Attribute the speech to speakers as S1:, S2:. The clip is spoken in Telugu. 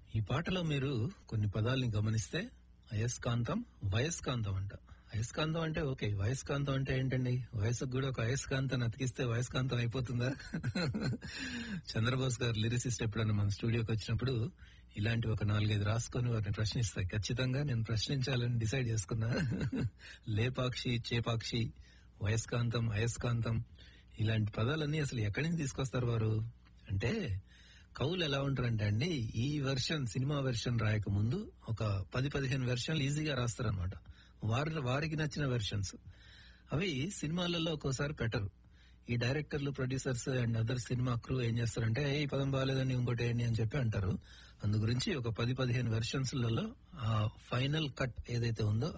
S1: ఈ పాటలో మీరు కొన్ని పదాలని గమనిస్తే అయస్కాంతం వయస్కాంతం అంట అయస్కాంతం అంటే ఓకే వయస్కాంతం అంటే ఏంటండి వయసుకు కూడా ఒక అయస్కాంతం అతికిస్తే వయస్కాంతం అయిపోతుందా చంద్రబోస్ గారు లిరిసిస్ట్ ఎప్పుడన్నా మన స్టూడియోకి వచ్చినప్పుడు ఇలాంటి ఒక నాలుగైదు రాసుకొని వారిని ప్రశ్నిస్తాయి ఖచ్చితంగా నేను ప్రశ్నించాలని డిసైడ్ చేసుకున్నా లేపాక్షి చేపాక్షి వయస్కాంతం అయస్కాంతం ఇలాంటి పదాలన్నీ అసలు ఎక్కడి నుంచి తీసుకొస్తారు వారు అంటే కవులు ఎలా ఉంటారంటే అండి ఈ వెర్షన్ సినిమా వెర్షన్ రాయక ముందు ఒక పది పదిహేను వెర్షన్లు ఈజీగా రాస్తారనమాట వారి వారికి నచ్చిన వెర్షన్స్ అవి సినిమాలలో ఒక్కోసారి పెట్టరు ఈ డైరెక్టర్లు producers and other cinema crew ఏం చేస్తారంటే "ఏ, ఈ పదం బాగాలేదని ఇంకోటి ఏంటి అని చెప్పి అంటారు అందు గురించి ఒక పది పదిహేను వెర్షన్స్ లలో ఆ ఫైనల్ కట్ ఏదైతే ఉందో